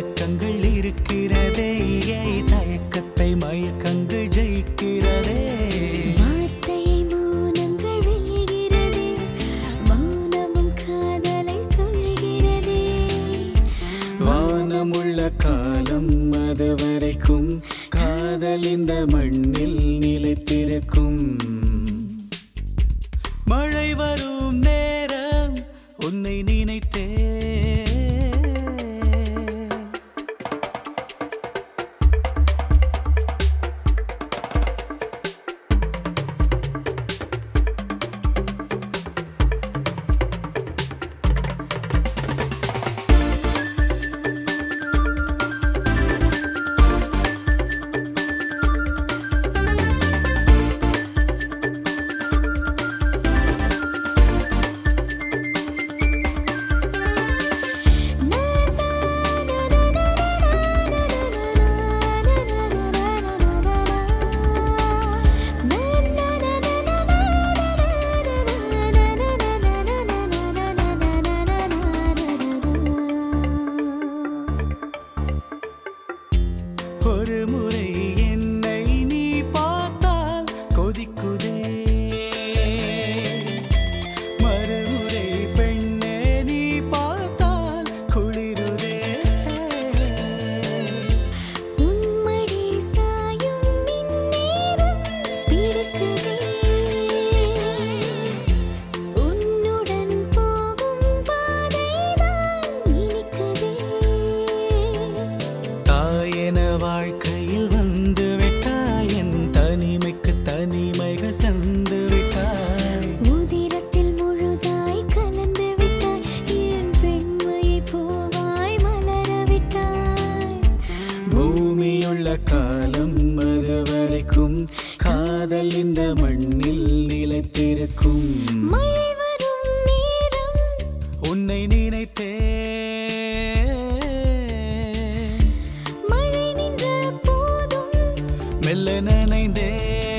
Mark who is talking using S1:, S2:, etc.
S1: கலக்கங்கள் இருக்கிறதே ஏய் தயக்கத்தை மயக்கங்கள் ஜெயிக்கிறதே
S2: வார்த்தை மௌனங்கள் வெல்கிறதே மௌனமும் காதலை சொல்கிறதே
S1: வானமுள்ள காலம் அது வரைக்கும் காதல் இந்த மண்ணில் நிலைத்திருக்கும் மழை வரும் நேரம் உன்னை நினைத்தே ஒரு முறை என்னை நீ பார்த்தால் கொதிக்குதே மறுமுறை பெண்ணே நீ பார்த்தால் குளிருதே
S2: உன்மடி சாயும் இந்நேரம் பிடிக்குதே உன்னுடன் போகும் பாதைதான் இனிக்குதே
S1: தாயென வாழ்க்கையில் வந்து விட்டாய் என் தனிமைக்கு தனிமைகள் தந்து விட்டாய்
S2: உதிரத்தில் முழுதாய் கலந்து விட்டாய் என் பெண்மையை பூவாய் மலர விட்டாய்
S1: பூமியுள்ள காலம் அது வரைக்கும் காதல் இந்த மண்ணில் நிலைத்திருக்கும்
S2: மழை வரும் நேரம்
S1: உன்னை நினைத்தே
S2: மழை நின்ற போதும்
S1: மெல்ல நனைந்தே